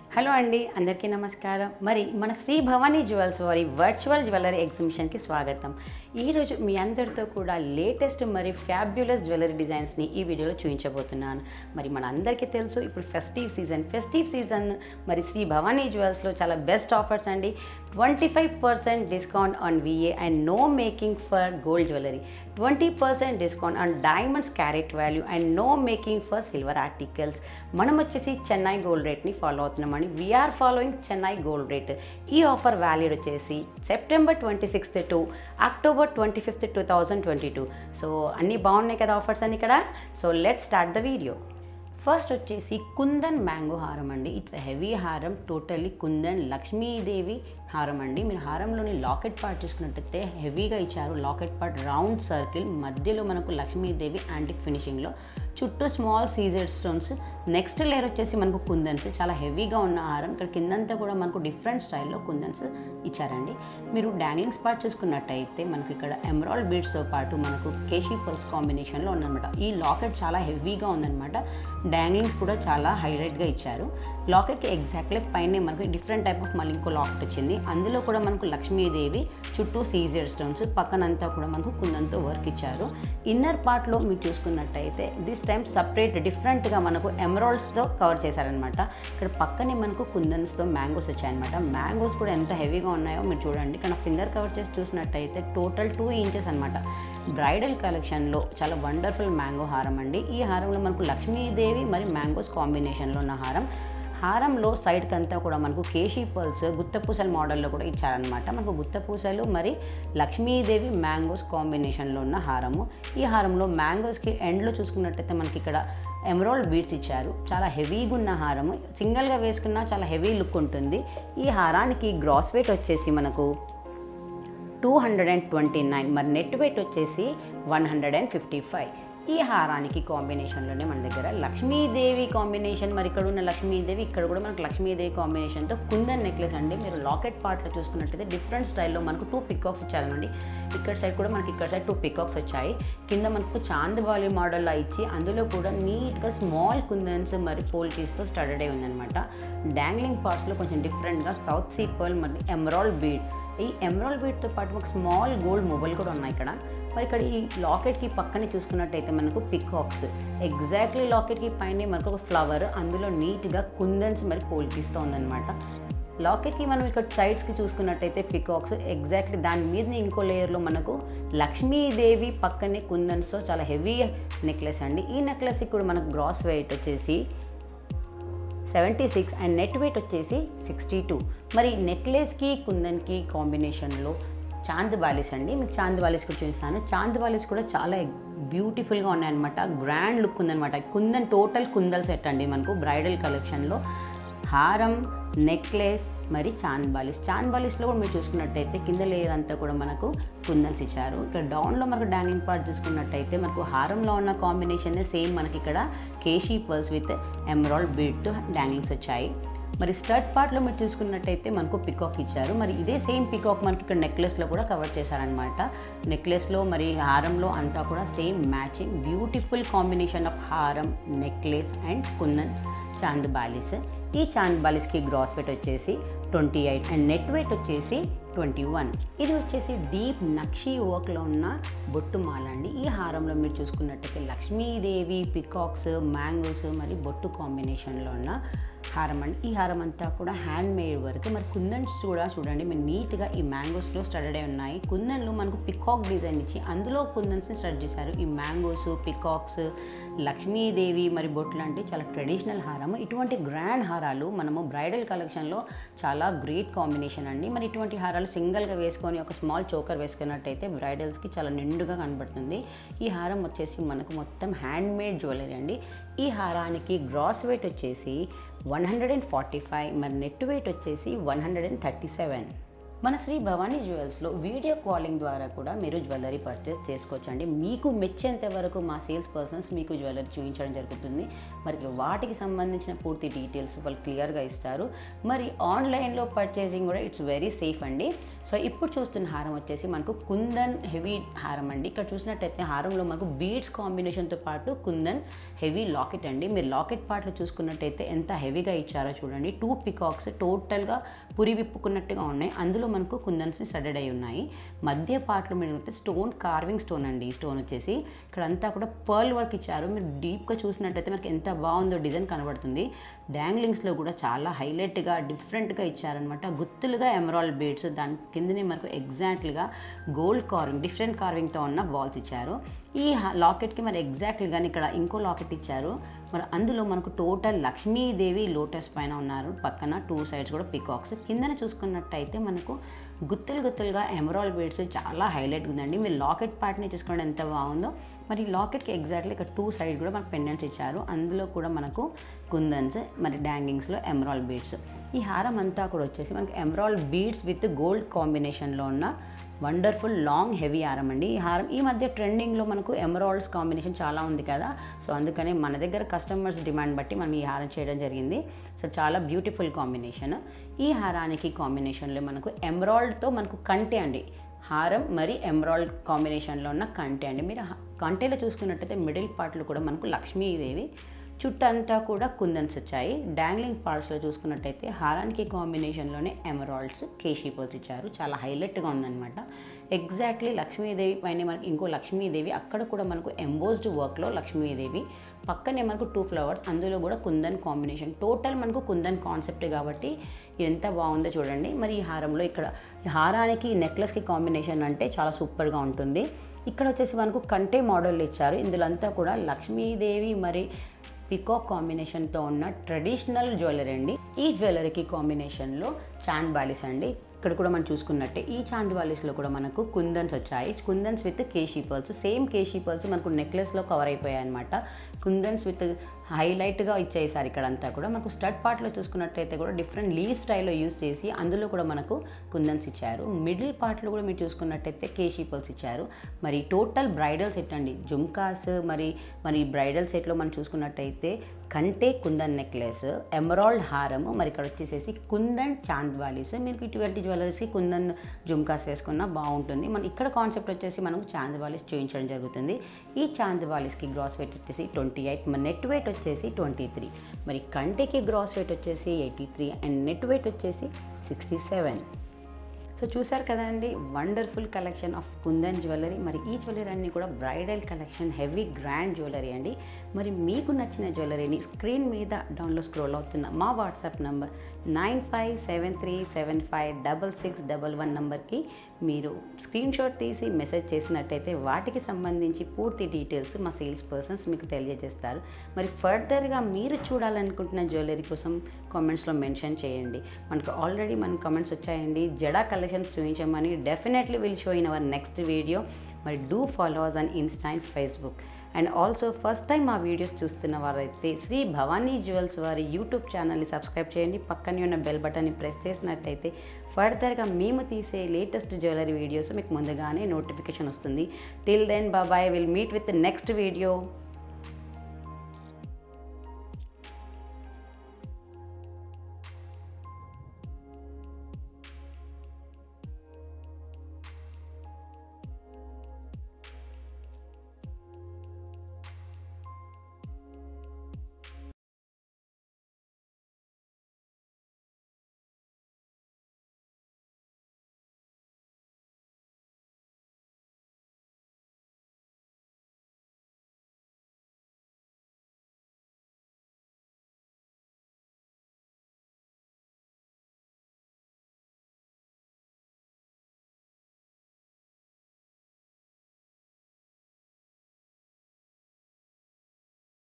hello అండి అందరికీ నమస్కారం మరి మన శ్రీ భవానీ జ్యువెల్స్ వారి వర్చువల్ జ్యువెలరీ ఎగ్జిబిషన్కి స్వాగతం ఈరోజు మీ అందరితో కూడా లేటెస్ట్ మరి ఫ్యాబ్యులస్ జ్యువెలరీ డిజైన్స్ని ఈ వీడియోలో చూపించబోతున్నాను మరి మన అందరికీ తెలుసు ఇప్పుడు ఫెస్టివ్ సీజన్ ఫెస్టివ్ సీజన్ మరి శ్రీ భవానీ జ్యువెల్స్లో చాలా బెస్ట్ ఆఫర్స్ అండి twenty five percent discount on VA and no making for gold jewellery twenty percent discount on diamonds carat value and no making for silver articles మనం వచ్చేసి Chennai gold రేట్ని follow అవుతున్నామండి we are following Chennai gold rate ఈ offer valid వచ్చేసి September twenty sixth to October twenty fifth two thousand twenty two so అన్నీ బాగున్నాయి కదా offers అన్ని ఇక్కడ so let start the video first వచ్చేసి కుందన్ మ్యాంగో హారం అండి ఇట్స్ హెవీ హారం టోటల్లీ కుందన్ లక్ష్మీదేవి హారం అండి మీరు హారంలోని లాకెట్ పార్ట్ చూసుకున్నట్టయితే హెవీగా ఇచ్చారు లాకెట్ పార్ట్ రౌండ్ సర్కిల్ మధ్యలో మనకు లక్ష్మీదేవి యాంటిక్ ఫినిషింగ్లో చుట్టూ small CZ stones next layer వచ్చేసి మనకు కుందన్స్ చాలా హెవీగా ఉన్న హారం ఇక్కడ కిందంతా కూడా మనకు డిఫరెంట్ స్టైల్లో కుందన్స్ ఇచ్చారండి మీరు డాంగ్లింగ్స్ పార్ట్ చూసుకున్నట్టయితే మనకు ఇక్కడ ఎమరాల్డ్ బీడ్స్తో పాటు మనకు కేషీ పల్స్ కాంబినేషన్లో ఉందన్నమాట ఈ లాకెట్ చాలా హెవీగా ఉందన్నమాట డాంగ్లింగ్స్ కూడా చాలా హైలైట్గా ఇచ్చారు లాకెట్కి ఎగ్జాక్ట్లీ పైన మనకు డిఫరెంట్ టైప్ ఆఫ్ మళ్ళీ ఇంకో లాకెట్ వచ్చింది అందులో కూడా మనకు లక్ష్మీదేవి చుట్టూ సీజెడ్ స్టోన్స్ పక్కనంతా కూడా మనకు కుందంతో వర్క్ ఇచ్చారు ఇన్నర్ పార్ట్లో మీరు చూసుకున్నట్టయితే దిస్ టైం సపరేట్ డిఫరెంట్గా మనకు ఎమరాల్డ్స్తో కవర్ చేశారనమాట ఇక్కడ పక్కనే మనకు కుందన్స్తో మ్యాంగోస్ వచ్చాయన్నమాట మ్యాంగోస్ కూడా ఎంత హెవీగా ఉన్నాయో మీరు చూడండి ఇక్కడ ఫింగర్ కవర్ చేసి చూసినట్టయితే టోటల్ టూ ఇంచెస్ అనమాట బ్రైడల్ కలెక్షన్లో చాలా వండర్ఫుల్ మ్యాంగో హారం అండి ఈ హారంలో మనకు లక్ష్మీదేవి మరి మ్యాంగోస్ కాంబినేషన్లో ఉన్న హారం హారంలో సైడ్కి అంతా కూడా మనకు కేశీ పల్స్ గుత్తపూసల మోడల్లో కూడా ఇచ్చారనమాట మనకు గుత్తపూసలు మరి లక్ష్మీదేవి మ్యాంగోస్ కాంబినేషన్లో ఉన్న హారము ఈ హారంలో మ్యాంగోస్కి ఎండ్లో చూసుకున్నట్టయితే మనకి ఇక్కడ ఎమరాల్డ్ బీడ్స్ ఇచ్చారు చాలా హెవీగా ఉన్న హారము సింగిల్గా వేసుకున్నా చాలా హెవీ లుక్ ఉంటుంది ఈ హారానికి గ్రాస్ వెయిట్ వచ్చేసి మనకు two hundred and twenty nine మరి నెట్ వెయిట్ వచ్చేసి one hundred and fifty five ఈ హారానికి కాంబినేషన్లోనే మన దగ్గర లక్ష్మీదేవి కాంబినేషన్ మరి ఇక్కడ ఉన్న లక్ష్మీదేవి ఇక్కడ కూడా మనకు లక్ష్మీదేవి కాంబినేషన్తో కుందన్ నెక్లెస్ అండి మీరు లాకెట్ పార్ట్లో చూసుకున్నట్టయితే డిఫరెంట్ స్టైల్లో మనకు టూ పికాక్స్ ఇచ్చారండి ఇక్కడ సైడ్ కూడా మనకి ఇక్కడ సైడ్ టూ పికాక్స్ వచ్చాయి కింద మనకు చాందబాలి మోడల్లో ఇచ్చి అందులో కూడా నీట్గా స్మాల్ కుందన్స్ మరి పోల్టీస్తో స్టడెడ్ అయి ఉందన్నమాట డాంగ్లింగ్ పార్ట్స్లో కొంచెం డిఫరెంట్గా సౌత్ సీ పర్ల్ మరి ఎమరాల్డ్ బీడ్ ఈ ఎమరాల్డ్ బీడ్తో పాటు ఒక స్మాల్ గోల్డ్ మొబైల్ కూడా ఉన్నాయి ఇక్కడ మరి ఇక్కడ ఈ లాకెట్కి పక్కనే చూసుకున్నట్టయితే మనకు పికాక్స్ ఎగ్జాక్ట్లీ లాకెట్కి పైన మనకు ఒక ఫ్లవర్ అందులో నీట్గా కుందన్స్ మరి పోల్పిస్తూ ఉందన్నమాట లాకెట్కి మనం ఇక్కడ సైడ్స్కి చూసుకున్నట్టయితే పికాక్స్ ఎగ్జాక్ట్లీ దాని మీద ఇంకో లేయర్లో మనకు లక్ష్మీదేవి పక్కనే కుందన్స్తో చాలా హెవీ నెక్లెస్ అండి ఈ నెక్లెస్కి కూడా మనకు గ్రాస్ వెయిట్ వచ్చేసి seventy six and net weight వచ్చేసి సిక్స్టీ టూ మరి నెక్లెస్కి కుందన్కి కాంబినేషన్లో చాంద్ బాలిస్ అండి మీకు చాంద్ బాలిస్ కూడా చూపిస్తాను చాంద్ బాలిస్ కూడా చాలా బ్యూటిఫుల్గా ఉన్నాయన్నమాట గ్రాండ్ లుక్ ఉందన్నమాట కుందన్ టోటల్ కుందల్ సెట్ అండి మనకు బ్రైడల్ కలెక్షన్లో హారం నెక్లెస్ మరి చాంద్ బాలిస్ చాంద్ బాలిస్లో కూడా మీరు చూసుకున్నట్టయితే కింద లేయర్ అంతా కూడా మనకు కుందన్స్ ఇచ్చారు ఇక్కడ డౌన్లో మనకు డాంగింగ్ పార్ట్ చూసుకున్నట్టయితే మనకు హారంలో ఉన్న కాంబినేషన్ సేమ్ మనకి ఇక్కడ కేషీ పర్ల్స్ విత్ ఎమరాల్డ్ బీడ్తో డాంగింగ్స్ వచ్చాయి మరి స్టర్ట్ పార్ట్లో మీరు చూసుకున్నట్టయితే మనకు పికాక్ ఇచ్చారు మరి ఇదే సేమ్ పికాక్ మనకి ఇక్కడ నెక్లెస్లో కూడా కవర్ చేశారనమాట నెక్లెస్లో మరి హారంలో అంతా కూడా same matching beautiful combination of హారం నెక్లెస్ అండ్ కుందన్ చాంద్ బాలిస్ ఈ చాంద్ బాలిస్కి గ్రాస్ వెయిట్ వచ్చేసి twenty eight and net weight వచ్చేసి ట్వంటీ వన్ ఇది వచ్చేసి డీప్ నక్షీ వర్క్లో ఉన్న బొట్టు మాల అండి ఈ హారంలో మీరు చూసుకున్నట్టయితే లక్ష్మీదేవి పికాక్స్ మ్యాంగోస్ మరి బొట్టు కాంబినేషన్లో ఉన్న హారం అండి ఈ హారం అంతా కూడా హ్యాండ్ మేడ్ వర్క్ మరి కుందన్స్ కూడా చూడండి మీరు నీట్గా ఈ మ్యాంగోస్లో స్టడెడ్ అయి ఉన్నాయి కుందన్లు మనకు పికాక్ డిజైన్ ఇచ్చి అందులో కుందన్స్ని స్టడ్ చేశారు ఈ మ్యాంగోస్ పికాక్స్ లక్ష్మీదేవి మరి బొట్లు అంటే చాలా ట్రెడిషనల్ హారం ఇటువంటి గ్రాండ్ హారాలు మనము బ్రైడల్ కలెక్షన్లో చాలా గ్రేట్ కాంబినేషన్ అండి మరి ఇటువంటి హారాలు సింగిల్గా వేసుకొని ఒక స్మాల్ చోకర్ వేసుకున్నట్టయితే బ్రైడల్స్కి చాలా నిండుగా కనబడుతుంది ఈ హారం వచ్చేసి మనకు మొత్తం హ్యాండ్ మేడ్ జ్యువెలరీ అండి ఈ హారానికి గ్రాస్ వెయిట్ వచ్చేసి one hundred and forty five మరి నెట్ వెయిట్ వచ్చేసి one hundred and thirty seven మన శ్రీ భవానీ జ్యువెల్స్లో వీడియో కాలింగ్ ద్వారా కూడా మీరు జ్యువెలరీ పర్చేస్ చేసుకోవచ్చు అండి మీకు మెచ్చేంత వరకు మా సేల్స్ పర్సన్స్ మీకు జ్యువెలరీ చూపించడం జరుగుతుంది మరి వాటికి సంబంధించిన పూర్తి డీటెయిల్స్ వాళ్ళు క్లియర్గా ఇస్తారు మరి ఆన్లైన్లో పర్చేసింగ్ కూడా ఇట్స్ వెరీ సేఫ్ అండి సో ఇప్పుడు చూస్తున్న హారం వచ్చేసి మనకు కుందన్ హెవీ హారం అండి ఇక్కడ చూసినట్టయితే హారంలో మనకు బీడ్స్ కాంబినేషన్తో పాటు కుందన్ హెవీ లాకెట్ అండి మీరు లాకెట్ పార్ట్లు చూసుకున్నట్టయితే ఎంత హెవీగా ఇచ్చారో చూడండి టూ పికాక్స్ టోటల్గా పురి విప్పుకున్నట్టుగా ఉన్నాయి అందులో మనకు కుందన్స్ని స్టడెడ్ అయి ఉన్నాయి మధ్య పార్ట్లో మీరు ఉంటే స్టోన్ కార్వింగ్ స్టోన్ అండి ఈ స్టోన్ వచ్చేసి ఇక్కడ అంతా కూడా పర్ల్ వర్క్ ఇచ్చారు మీరు డీప్గా చూసినట్టయితే మనకి ఎంత బాగుందో డిజైన్ కనబడుతుంది డాంగ్లింగ్స్లో కూడా చాలా హైలైట్గా డిఫరెంట్గా ఇచ్చారనమాట గుత్తులుగా ఎమరాల్డ్ బీడ్స్ దాని కిందనే మనకు ఎగ్జాక్ట్లీగా గోల్డ్ కార్వింగ్ డిఫరెంట్ కార్వింగ్తో ఉన్న బాల్స్ ఇచ్చారు ఈ లాకెట్కి మరి ఎగ్జాక్ట్లీగా ఇక్కడ ఇంకో లాకెట్ ఇచ్చారు మరి అందులో మనకు టోటల్ లక్ష్మీదేవి లోటస్ పైన ఉన్నారు పక్కన టూ సైడ్స్ కూడా పికాక్స్ కిందన చూసుకున్నట్టయితే మనకు గుత్తులు గుత్తులుగా ఎమరాల్ బీడ్స్ చాలా హైలైట్గా ఉందండి మీరు లాకెట్ పార్ట్ని చూసుకోండి ఎంత బాగుందో మరి లాకెట్కి ఎగ్జాక్ట్లీ ఇక్కడ టూ సైడ్ కూడా మనకు పెండెంట్స్ ఇచ్చారు అందులో కూడా మనకు కుందన్స్ మరి డాంగింగ్స్లో ఎమరాల్ బీడ్స్ ఈ హారం అంతా కూడా వచ్చేసి మనకి ఎమరాల్ బీడ్స్ విత్ గోల్డ్ కాంబినేషన్లో ఉన్న వండర్ఫుల్ లాంగ్ హెవీ హారం అండి ఈ హారం ఈ మధ్య ట్రెండింగ్లో మనకు ఎమరాల్డ్స్ కాంబినేషన్ చాలా ఉంది కదా సో అందుకనే మన దగ్గర కస్టమర్స్ డిమాండ్ బట్టి మనం ఈ హారం చేయడం జరిగింది సో చాలా బ్యూటిఫుల్ కాంబినేషన్ ఈ హారానికి కాంబినేషన్లో మనకు ఎమరాల్డ్తో మనకు కంటే అండి హారం మరి ఎమరాల్డ్ కాంబినేషన్లో ఉన్న కంటే అండి మీరు హ- కంటేలో చూసుకున్నట్టయితే మిడిల్ పార్ట్లో కూడా మనకు లక్ష్మీదేవి చుట్టంతా కూడా కుందన్స్ వచ్చాయి డాంగ్లింగ్ పార్ట్స్లో చూసుకున్నట్టయితే హారానికి కాంబినేషన్లోనే ఎమరాల్డ్స్ కేషీ పర్ల్స్ ఇచ్చారు చాలా హైలైట్గా ఉందన్నమాట ఎగ్జాక్ట్లీ లక్ష్మీదేవి పైన మనకి ఇంకో లక్ష్మీదేవి అక్కడ కూడా మనకు ఎంబోస్డ్ వర్క్లో లక్ష్మీదేవి పక్కనే మనకు టూ ఫ్లవర్స్ అందులో కూడా కుందన్ కాంబినేషన్ టోటల్ మనకు కుందన్ కాన్సెప్ట్ కాబట్టి ఇది ఎంత బాగుందో చూడండి మరి ఈ హారంలో ఇక్కడ ఈ హారానికి నెక్లెస్కి కాంబినేషన్ అంటే చాలా సూపర్గా ఉంటుంది ఇక్కడ వచ్చేసి మనకు కంటే మోడల్ ఇచ్చారు ఇందులో అంతా కూడా లక్ష్మీదేవి మరి పికాక్ కాంబినేషన్తో ఉన్న ట్రెడిషనల్ జ్యువెలరీ అండి ఈ జ్యువెలరీకి కాంబినేషన్లో చాంద్ బాలిస్ అండి ఇక్కడ కూడా మనం చూసుకున్నట్టే ఈ చాంద్ బాలిస్లో కూడా మనకు కుందన్స్ వచ్చాయి kundans with keshi pearls same keshi pearls మనకు నెక్లెస్లో కవర్ అయిపోయాయి అనమాట కుందన్స్ విత్ హైలైట్గా ఇచ్చేసారు ఇక్కడ అంతా కూడా మనకు స్టడ్ పార్ట్లో చూసుకున్నట్టయితే కూడా డిఫరెంట్ లీవ్ స్టైల్లో యూస్ చేసి అందులో కూడా మనకు కుందన్స్ ఇచ్చారు మిడిల్ పార్ట్లో కూడా మీరు చూసుకున్నట్టయితే కేషీ పర్ల్స్ ఇచ్చారు మరి టోటల్ బ్రైడల్ సెట్ అండి జుమ్కాస్ మరి మరి బ్రైడల్ సెట్లో మనం చూసుకున్నట్టయితే కంటే కుందన్ నెక్లెస్ ఎమరాల్డ్ హారము మరి ఇక్కడ వచ్చేసేసి కుందన్ చాంద్ వాలీస్ మీకు ఇటువంటి జ్యువెలరీస్కి కుందన్ జుమ్కాస్ వేసుకున్నా బాగుంటుంది మన ఇక్కడ కాన్సెప్ట్ వచ్చేసి మనం చాంద్ వాలీస్ చూపించడం జరుగుతుంది ఈ చాంద్ వాలీస్కి గ్రాస్ వెయిట్ వచ్చేసి ట్వంటీ ఎయిట్ మన నెట్ వెయిట్ వచ్చేసి ట్వంటీ త్రీ మరి కంటికి గ్రాస్ వెయిట్ వచ్చేసి eighty three and net weight వచ్చేసి సిక్స్టీ సెవెన్ సో చూసారు కదండి wonderful collection of kundan jewellery మరి ఈ జ్యువెలరీ అన్నీ కూడా bridal collection heavy grand jewellery అండి మరి మీకు నచ్చిన జ్యువెలరీని స్క్రీన్ మీద డౌన్లో స్క్రోల్ అవుతున్న మా WhatsApp number nine five seven three seven five double six double one నంబర్కి మీరు స్క్రీన్ షాట్ తీసి మెసేజ్ చేసినట్టయితే వాటికి సంబంధించి పూర్తి డీటెయిల్స్ మా సేల్స్ పర్సన్స్ మీకు తెలియజేస్తారు మరి ఫర్దర్గా మీరు చూడాలనుకుంటున్న జ్యువెలరీ కోసం కామెంట్స్లో మెన్షన్ చేయండి మనకు ఆల్రెడీ మన కామెంట్స్ వచ్చాయండి జడా కలెక్షన్స్ చూపించమని definitely will show in our next video మరి do followers on insta and Facebook and also first time మా వీడియోస్ చూస్తున్న వారైతే శ్రీ భవానీ జ్యువెల్స్ వారి యూట్యూబ్ ఛానల్ని సబ్స్క్రైబ్ చేయండి పక్కనే ఉన్న బెల్ బటన్ని ప్రెస్ చేసినట్టయితే ఫర్దర్గా మేము తీసే లేటెస్ట్ జ్యువెలరీ వీడియోస్ మీకు ముందుగానే నోటిఫికేషన్ వస్తుంది till then bye bye will meet with next video